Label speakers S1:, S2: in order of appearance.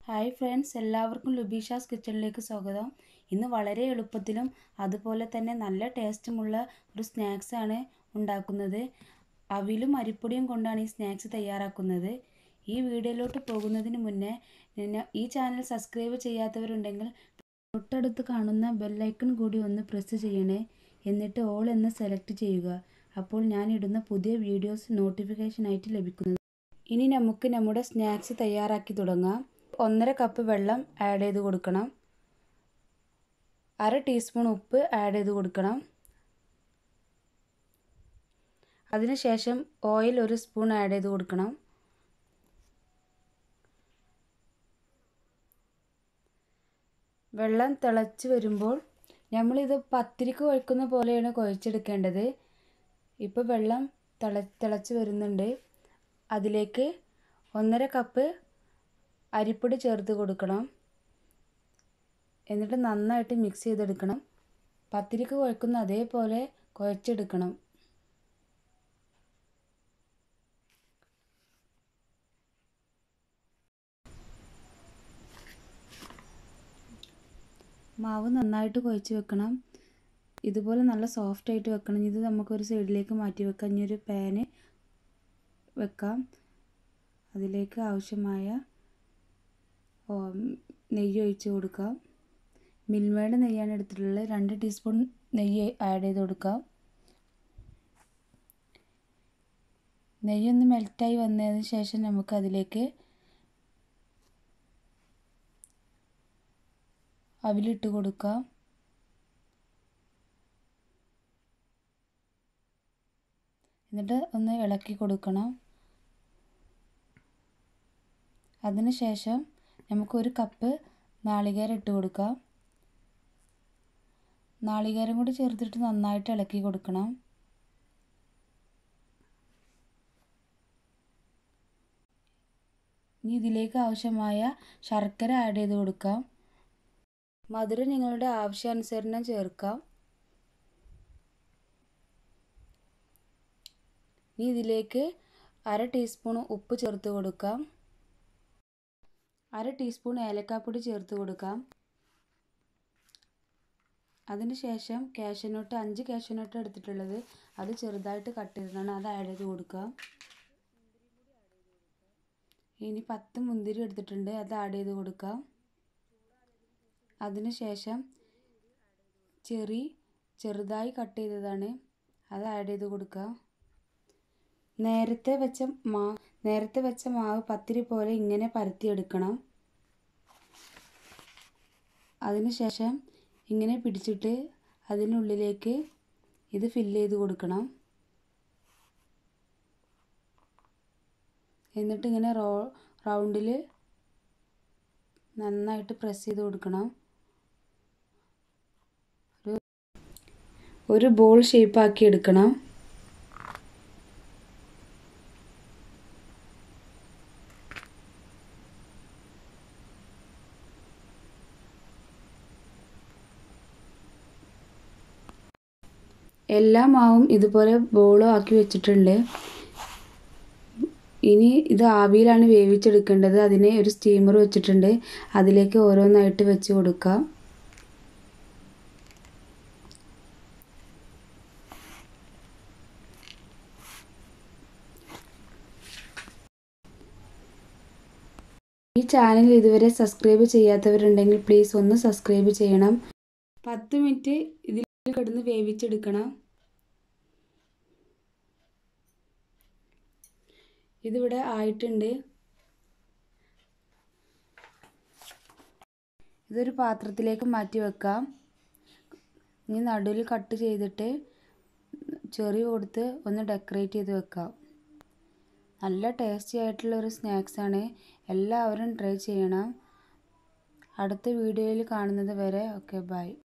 S1: hi friends എല്ലാവർക്കും ലുബീഷാസ് കിച്ചണിലേക്ക് സ്വാഗതം ഇന്ന് വളരെ എളുപ്പത്തിലും അതുപോലെ തന്നെ നല്ല ടേസ്റ്റുമുള്ള ഒരു സ്നാക്സാണ് ഉണ്ടാക്കുന്നത് അവിലും അരിപ്പൊടിയും കൊണ്ടാണ് ഈ സ്നാക്സ് തയ്യാറാക്കുന്നത് ഈ വീഡിയോയിലോട്ട് പോകുന്നതിന് മുന്നേ പിന്നെ ഈ ചാനൽ സബ്സ്ക്രൈബ് ചെയ്യാത്തവരുണ്ടെങ്കിൽ തൊട്ടടുത്ത് കാണുന്ന ബെല്ലൈക്കൺ കൂടി ഒന്ന് പ്രസ് ചെയ്യണേ എന്നിട്ട് ഓൾ എന്ന് സെലക്ട് ചെയ്യുക അപ്പോൾ ഞാൻ ഇടുന്ന പുതിയ വീഡിയോസ് നോട്ടിഫിക്കേഷനായിട്ട് ലഭിക്കുന്നത് ഇനി നമുക്ക് നമ്മുടെ സ്നാക്സ് തയ്യാറാക്കി തുടങ്ങാം ഒന്നര കപ്പ് വെള്ളം ആഡ് ചെയ്ത് കൊടുക്കണം അര ടീസ്പൂൺ ഉപ്പ് ആഡ് ചെയ്ത് കൊടുക്കണം അതിനുശേഷം ഓയിൽ ഒരു സ്പൂൺ ആഡ് ചെയ്ത് കൊടുക്കണം വെള്ളം തിളച്ച് വരുമ്പോൾ നമ്മളിത് പത്തിരിക്ക് കുഴക്കുന്ന പോലെയാണ് കുഴച്ചെടുക്കേണ്ടത് ഇപ്പോൾ വെള്ളം തിള തിളച്ച് വരുന്നുണ്ട് അതിലേക്ക് ഒന്നര കപ്പ് അരിപ്പൊടി ചേർത്ത് കൊടുക്കണം എന്നിട്ട് നന്നായിട്ട് മിക്സ് ചെയ്തെടുക്കണം പത്തിരിക്ക് കുഴക്കുന്ന അതേപോലെ കുഴച്ചെടുക്കണം മാവ് നന്നായിട്ട് കുഴച്ച് വെക്കണം ഇതുപോലെ നല്ല സോഫ്റ്റ് ആയിട്ട് വെക്കണം ഇത് നമുക്കൊരു സൈഡിലേക്ക് മാറ്റി വെക്കാം ഇനി ഒരു പാന് വെക്കാം അതിലേക്ക് ആവശ്യമായ നെയ്യ് ഒഴിച്ച് കൊടുക്കാം മിൽമയുടെ നെയ്യാണ് എടുത്തിട്ടുള്ളത് രണ്ട് ടീസ്പൂൺ നെയ്യ് ആഡ് ചെയ്ത് കൊടുക്കാം നെയ്യൊന്ന് മെൽറ്റായി വന്നതിന് ശേഷം നമുക്ക് അതിലേക്ക് അവിലിട്ട് കൊടുക്കാം എന്നിട്ട് ഒന്ന് ഇളക്കി കൊടുക്കണം അതിനുശേഷം നമുക്ക് ഒരു കപ്പ് നാളികേരം ഇട്ട് കൊടുക്കാം നാളികേരം കൂടി ചേർത്തിട്ട് നന്നായിട്ട് ഇളക്കി കൊടുക്കണം ഇനി ഇതിലേക്ക് ആവശ്യമായ ശർക്കര ആഡ് ചെയ്ത് കൊടുക്കാം മധുരം നിങ്ങളുടെ ആവശ്യാനുസരണം ചേർക്കാം ഇനി ഇതിലേക്ക് അര ടീസ്പൂൺ ഉപ്പ് ചേർത്ത് കൊടുക്കാം അര ടീസ്പൂൺ ഏലക്കാപ്പൊടി ചേർത്ത് കൊടുക്കാം അതിനുശേഷം കാഷ്യനോട്ട് അഞ്ച് കാഷ്യനോട്ട് എടുത്തിട്ടുള്ളത് അത് ചെറുതായിട്ട് കട്ട് ചെയ്തതാണ് അത് ആഡ് ചെയ്ത് കൊടുക്കാം ഇനി പത്ത് മുന്തിരി എടുത്തിട്ടുണ്ട് അത് ആഡ് ചെയ്ത് കൊടുക്കാം അതിനുശേഷം ചെറി ചെറുതായി കട്ട് ചെയ്തതാണ് അത് ആഡ് ചെയ്ത് കൊടുക്കാം നേരത്തെ വെച്ച മാ നേരത്തെ വെച്ച മാവ് പത്തിരി പോലെ ഇങ്ങനെ പരത്തിയെടുക്കണം അതിനുശേഷം ഇങ്ങനെ പിടിച്ചിട്ട് അതിനുള്ളിലേക്ക് ഇത് ഫില്ല് ചെയ്ത് കൊടുക്കണം എന്നിട്ട് ഇങ്ങനെ റോ റൗണ്ടിൽ നന്നായിട്ട് പ്രസ് ചെയ്ത് കൊടുക്കണം ഒരു ഒരു ബോൾ ഷേപ്പാക്കി എടുക്കണം എല്ലാ മാവും ഇതുപോലെ ബോളും ആക്കി വെച്ചിട്ടുണ്ട് ഇനി ഇത് ആവിയിലാണ് വേവിച്ചെടുക്കേണ്ടത് അതിന് ഒരു സ്റ്റീമർ വെച്ചിട്ടുണ്ട് അതിലേക്ക് ഓരോന്നായിട്ട് വെച്ച് കൊടുക്കാം ഈ ചാനൽ ഇതുവരെ സബ്സ്ക്രൈബ് ചെയ്യാത്തവരുണ്ടെങ്കിൽ പ്ലീസ് ഒന്ന് സബ്സ്ക്രൈബ് ചെയ്യണം പത്ത് മിനിറ്റ് ഇതിൽ കിടന്ന് വേവിച്ചെടുക്കണം ഇതിവിടെ ആയിട്ടുണ്ട് ഇതൊരു പാത്രത്തിലേക്ക് മാറ്റി വെക്കാം ഇനി നടുവിൽ കട്ട് ചെയ്തിട്ട് ചെറി കൊടുത്ത് ഒന്ന് ഡെക്കറേറ്റ് ചെയ്ത് വെക്കാം നല്ല ടേസ്റ്റി ആയിട്ടുള്ള ഒരു സ്നാക്സാണ് എല്ലാവരും ട്രൈ ചെയ്യണം അടുത്ത വീഡിയോയിൽ കാണുന്നത് വരെ ഓക്കെ ബൈ